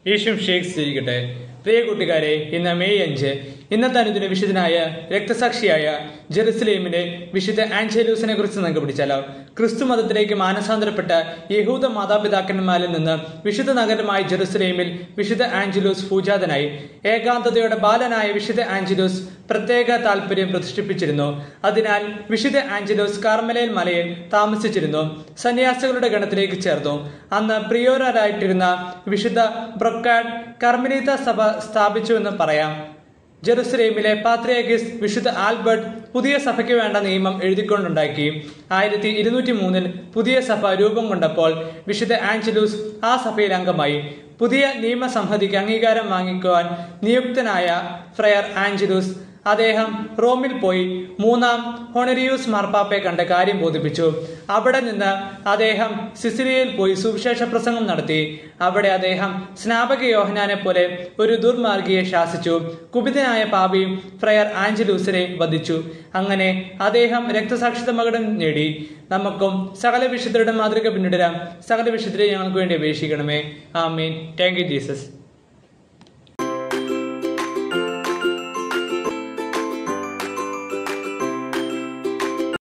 യേശും ഷേഖ് സ്ഥിരിക്കട്ടെ പ്രിയ കൂട്ടുകാരെ ഇന്ന് മെയ് അഞ്ച് ഇന്നത്തെ അനുദിന വിശുദ്ധനായ രക്തസാക്ഷിയായ ജെറുസലേമിന്റെ വിശുദ്ധ ആഞ്ചലൂസിനെ കുറിച്ച് നമുക്ക് പിടിച്ചാലോ ക്രിസ്തു മതത്തിലേക്ക് മാനസാന്തരപ്പെട്ട യഹൂദ മാതാപിതാക്കന്മാരിൽ നിന്ന് വിശുദ്ധ നഗരമായ ജെറുസലേമിൽ വിശുദ്ധ ആഞ്ചലൂസ് പൂജാതനായി ഏകാന്തതയുടെ ബാലനായ വിശുദ്ധ ആഞ്ചലൂസ് പ്രത്യേക താല്പര്യം പ്രതിഷ്ഠിപ്പിച്ചിരുന്നു അതിനാൽ വിശുദ്ധ ആഞ്ചലോസ് കാർമലയിൽ മലയിൽ താമസിച്ചിരുന്നു സന്യാസികളുടെ ഗണത്തിലേക്ക് ചേർന്നു അന്ന് പ്രിയോരായിട്ടിരുന്ന വിശുദ്ധ ബ്രൊക്കാഡ് കർമ്മലീത്ത സഭ സ്ഥാപിച്ചുവെന്ന് പറയാം ജെറുസലേമിലെ പാത്രിയാഗിസ് വിശുദ്ധ ആൽബർട്ട് പുതിയ സഭയ്ക്ക് വേണ്ട നിയമം എഴുതിക്കൊണ്ടുണ്ടാക്കി ആയിരത്തി ഇരുന്നൂറ്റി മൂന്നിൽ പുതിയ സഭ രൂപം കൊണ്ടപ്പോൾ വിശുദ്ധ ആഞ്ചലൂസ് ആ സഭയിൽ അംഗമായി പുതിയ നിയമസംഹിതയ്ക്ക് അംഗീകാരം വാങ്ങിക്കുവാൻ നിയുക്തനായ ഫ്രയർ ആഞ്ചലൂസ് അദ്ദേഹം റോമിൽ പോയി മൂന്നാം ഹൊണരിയൂസ് മാർപ്പാപ്പയെ കണ്ട കാര്യം ബോധിപ്പിച്ചു അവിടെ നിന്ന് അദ്ദേഹം സിസിലിയയിൽ പോയി സുവിശേഷ പ്രസംഗം നടത്തി അവിടെ അദ്ദേഹം സ്നാപക യോഹനാനെ പോലെ ഒരു ദുർമാർഗിയെ ശാസിച്ചു കുപിതനായ പാപി ഫ്രയർ ആഞ്ചലൂസിനെ വധിച്ചു അങ്ങനെ അദ്ദേഹം രക്തസാക്ഷിത്വ മകടം നേടി നമുക്കും സകല വിശുദ്ധരുടെ മാതൃക പിന്നിടരാം സകല വിശുദ്ധരെ ഞങ്ങൾക്ക് വേണ്ടി അപേക്ഷിക്കണമേ ആമീൻ താങ്ക് യു ജീസസ്